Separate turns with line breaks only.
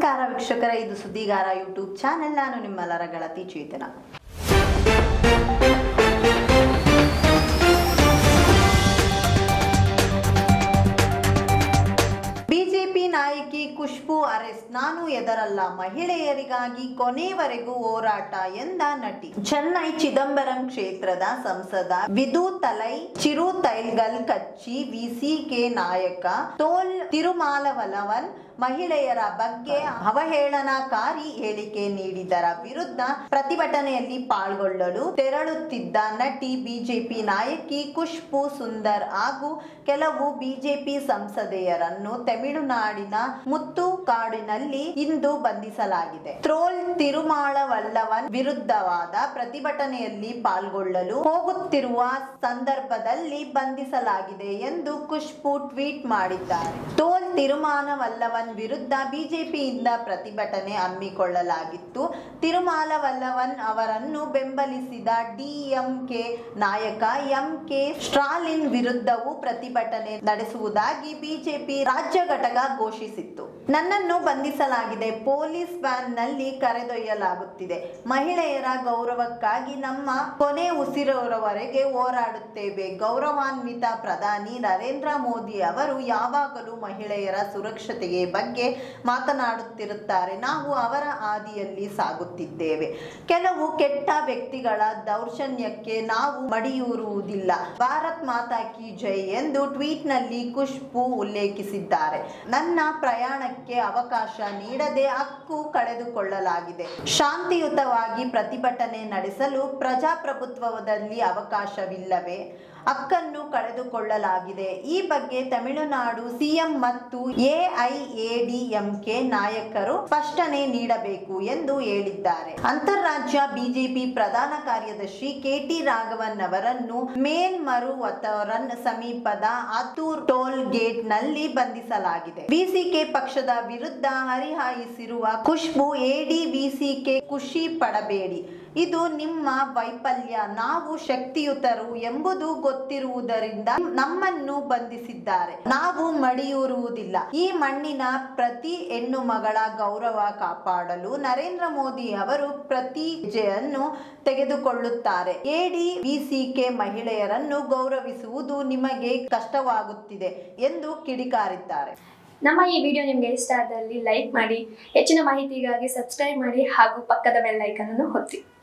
ನಮಸ್ಕಾರ ವೀಕ್ಷಕರ ಇದು ಸುದ್ದಿಗಾರ ಯೂಟ್ಯೂಬ್ ಚಾನೆಲ್ ನಾನು ನಿಮ್ಮೆಲ್ಲರ ಗೆಳತಿ ಚೇತನ ಬಿಜೆಪಿ ನಾಯಕಿ ಖುಷ್ಬು ಅರೆಸ್ಟ್ ನಾನು ಎದರಲ್ಲ ಮಹಿಳೆಯರಿಗಾಗಿ ಕೊನೆವರೆಗೂ ಹೋರಾಟ ಎಂದ ನಟಿ ಚೆನ್ನೈ ಚಿದಂಬರಂ ಕ್ಷೇತ್ರದ ಸಂಸದ ವಿದು ತಲೈ ಚಿರು ತೈಲ್ಗಲ್ ಕಚ್ಚಿ ವಿಸಿಕೆ ನಾಯಕ ತೋಲ್ ತಿರುಮಾಲವಲವನ್ ಮಹಿಳೆಯರ ಬಗ್ಗೆ ಅವಹೇಳನಕಾರಿ ಹೇಳಿಕೆ ನೀಡಿದರ ವಿರುದ್ಧ ಪ್ರತಿಭಟನೆಯಲ್ಲಿ ಪಾಲ್ಗೊಳ್ಳಲು ತೆರಳುತ್ತಿದ್ದ ನಟಿ ಬಿಜೆಪಿ ನಾಯಕಿ ಖುಷ್ಬು ಸುಂದರ್ ಹಾಗೂ ಕೆಲವು ಬಿಜೆಪಿ ಸಂಸದೆಯರನ್ನು ತಮಿಳುನಾಡಿನ ಮುತ್ತುಕಾಡಿನಲ್ಲಿ ಇಂದು ಬಂಧಿಸಲಾಗಿದೆ ಟ್ರೋಲ್ ತಿರುಮಾಳವಲ್ಲವನ್ ವಿರುದ್ಧವಾದ ಪ್ರತಿಭಟನೆಯಲ್ಲಿ ಪಾಲ್ಗೊಳ್ಳಲು ಹೋಗುತ್ತಿರುವ ಸಂದರ್ಭದಲ್ಲಿ ಬಂಧಿಸಲಾಗಿದೆ ಎಂದು ಖುಷ್ಬು ಟ್ವೀಟ್ ಮಾಡಿದ್ದಾರೆ ಟೋಲ್ ತಿರುಮಾನವಲ್ಲವನ್ ವಿರುದ್ಧ ಬಿಜೆಪಿಯಿಂದ ಪ್ರತಿಭಟನೆ ಹಮ್ಮಿಕೊಳ್ಳಲಾಗಿತ್ತು ತಿರುಮಾಲವಲ್ಲವನ್ ಅವರನ್ನು ಬೆಂಬಲಿಸಿದ ಡಿಎಂಕೆ ನಾಯಕ ಎಂಕೆ ಸ್ಟಾಲಿನ್ ವಿರುದ್ಧವೂ ಪ್ರತಿಭಟನೆ ನಡೆಸುವುದಾಗಿ ಬಿಜೆಪಿ ರಾಜ್ಯ ಘಟಕ ಘೋಷಿಸಿತ್ತು ನನ್ನನ್ನು ಬಂಧಿಸಲಾಗಿದೆ ಪೊಲೀಸ್ ವ್ಯಾನ್ ನಲ್ಲಿ ಕರೆದೊಯ್ಯಲಾಗುತ್ತಿದೆ ಮಹಿಳೆಯರ ಗೌರವಕ್ಕಾಗಿ ನಮ್ಮ ಕೊನೆ ಉಸಿರವರೆಗೆ ಹೋರಾಡುತ್ತೇವೆ ಗೌರವಾನ್ವಿತ ಪ್ರಧಾನಿ ನರೇಂದ್ರ ಮೋದಿ ಅವರು ಯಾವಾಗಲೂ ಮಹಿಳೆಯರ ಸುರಕ್ಷತೆಯ ಬಗ್ಗೆ ಮಾತನಾಡುತ್ತಿರುತ್ತಾರೆ ನಾವು ಅವರ ಹಾದಿಯಲ್ಲಿ ಸಾಗುತ್ತಿದ್ದೇವೆ ಕೆಲವು ಕೆಟ್ಟ ವ್ಯಕ್ತಿಗಳ ದೌರ್ಜನ್ಯಕ್ಕೆ ನಾವು ಮಡಿಯೂರುವುದಿಲ್ಲ ಭಾರತ್ ಮಾತಾ ಕಿ ಜೈ ಎಂದು ಟ್ವೀಟ್ನಲ್ಲಿ ಖುಷ್ಬು ಉಲ್ಲೇಖಿಸಿದ್ದಾರೆ ನನ್ನ ಪ್ರಯಾಣಕ್ಕೆ ಅವಕಾಶ ನೀಡದೆ ಹಕ್ಕು ಕಳೆದುಕೊಳ್ಳಲಾಗಿದೆ ಶಾಂತಿಯುತವಾಗಿ ಪ್ರತಿಭಟನೆ ನಡೆಸಲು ಪ್ರಜಾಪ್ರಭುತ್ವದಲ್ಲಿ ಅವಕಾಶವಿಲ್ಲವೇ ಹಕ್ಕನ್ನು ಕಳೆದುಕೊಳ್ಳಲಾಗಿದೆ ಈ ಬಗ್ಗೆ ತಮಿಳುನಾಡು ಸಿಎಂ ಮತ್ತು ಎಐಎಡಿಎಂಕೆ ನಾಯಕರು ಸ್ಪಷ್ಟನೆ ನೀಡಬೇಕು ಎಂದು ಹೇಳಿದ್ದಾರೆ ಅಂತಾರಾಜ್ಯ ಬಿಜೆಪಿ ಪ್ರಧಾನ ಕಾರ್ಯದರ್ಶಿ ಕೆಟಿ ರಾಘವನ್ ಅವರನ್ನು ಮೇಲ್ಮರುವತರನ್ ಸಮೀಪದ ಆತೂರ್ ಟೋಲ್ ಗೇಟ್ ನಲ್ಲಿ ಬಂಧಿಸಲಾಗಿದೆ ಬಿಸಿಕೆ ಪಕ್ಷದ ವಿರುದ್ಧ ಹರಿಹಾಯಿಸಿರುವ ಖುಷ್ಬು ಎಡಿಬಿಸಿಕೆ ಖುಷಿ ಪಡಬೇಡಿ ಇದು ನಿಮ್ಮ ವೈಫಲ್ಯ ನಾವು ಶಕ್ತಿಯುತರು ಎಂಬುದು ಗೊತ್ತಿರುವುದರಿಂದ ನಮ್ಮನ್ನು ಬಂಧಿಸಿದ್ದಾರೆ ನಾವು ಮಡಿಯೂರುವುದಿಲ್ಲ ಈ ಮಣ್ಣಿನ ಪ್ರತಿ ಹೆಣ್ಣು ಮಗಳ ಗೌರವ ಕಾಪಾಡಲು ನರೇಂದ್ರ ಮೋದಿ ಅವರು ಪ್ರತಿಜ್ಞೆಯನ್ನು ತೆಗೆದುಕೊಳ್ಳುತ್ತಾರೆ ಎಡಿಬಿಸಿಕೆ ಮಹಿಳೆಯರನ್ನು ಗೌರವಿಸುವುದು ನಿಮಗೆ ಕಷ್ಟವಾಗುತ್ತಿದೆ ಎಂದು ಕಿಡಿಕಾರಿದ್ದಾರೆ
ನಮ್ಮ ಈ ವಿಡಿಯೋ ನಿಮಗೆ ಇಷ್ಟ ಆದಲ್ಲಿ ಲೈಕ್ ಮಾಡಿ ಹೆಚ್ಚಿನ ಮಾಹಿತಿಗಾಗಿ ಸಬ್ಸ್ಕ್ರೈಬ್ ಮಾಡಿ ಹಾಗೂ ಪಕ್ಕದ ಬೆಲ್ ಐಕನ್ ಅನ್ನು ಒತ್ತಿ